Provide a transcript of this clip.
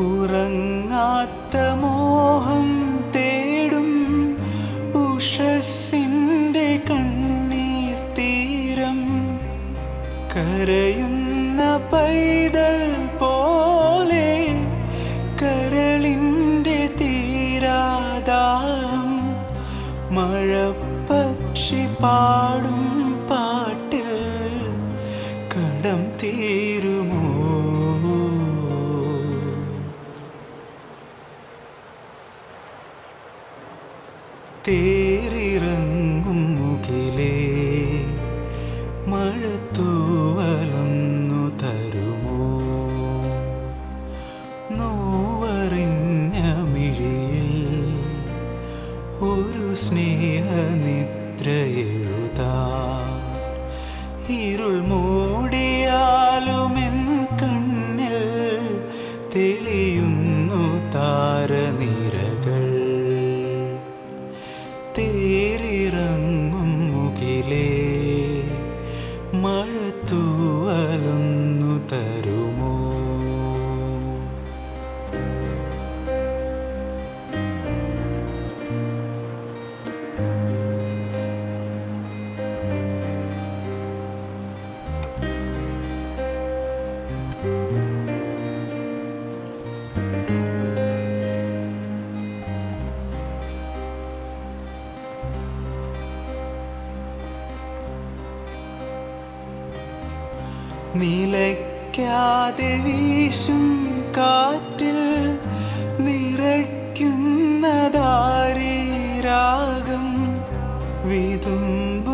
ഉറങ്ങാത്ത മോഹം തേടും ഉഷസിൻ്റെ കണ്ണീർ തീരം കരയുന്ന പൈതൽ പോലെ കരളിൻ്റെ തീരാദാഹം മഴപ്പക്ഷി പാടും പാട്ടിൽ കടം തീരുമോ തേരിറങ്ങും മുകിലേ മഴത്തൂവലൊന്നു തരുമോ നോവറിഞ്ഞ മിഴിയിൽ ഒരു സ്നേഹനിദ്ര എഴുതാ ഇരുൾ മൂടിയാലുമെൻ കണ്ണിൽ തെളിയുന്നു താരനിരകൾ തേരിറങ്ങും മുകിലേ മഴത്തൂവലൊന്നു തരുമോ നിലയ്ക്കാതെ വീശും കാറ്റിൽ നിറയ്ക്കുന്നതാരീ രാഗം വിതുമ്പുന്ന